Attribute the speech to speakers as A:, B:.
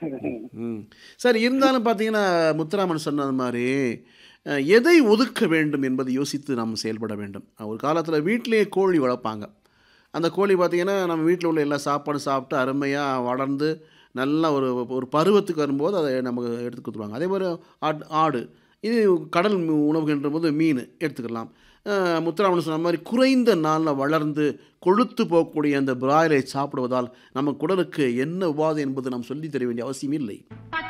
A: ம் சார் இருந்தாலும் பார்த்தீங்கன்னா முத்துராமன் சொன்னது மாதிரி அஹ், எதை ஒதுக்க வேண்டும் என்பதை யோசித்து நாம் செயல்பட வேண்டும் ஒரு காலத்தில் வீட்டிலேயே கோழி வளர்ப்பாங்க அந்த கோழி பார்த்தீங்கன்னா நம்ம வீட்டில் உள்ள எல்லா சாப்பாடும் சாப்பிட்டு அருமையாக வளர்ந்து நல்லா ஒரு ஒரு பருவத்துக்கு வரும்போது அதை நமக்கு எடுத்து கொடுத்துருவாங்க அதே மாதிரி ஆட் ஆடு இது கடல் மீ- உணவுகின்ற போது மீன் எடுத்துக்கலாம் அஹ், முத்துராமன் சொன்ன மாதிரி குறைந்த நாளில் வளர்ந்து கொழுத்து போகக்கூடிய அந்த பிராய்லரை சாப்பிடுவதால் நம்ம குடலுக்கு என்ன உபாதை என்பது நாம் சொல்லித் தர வேண்டிய அவசியம் இல்லை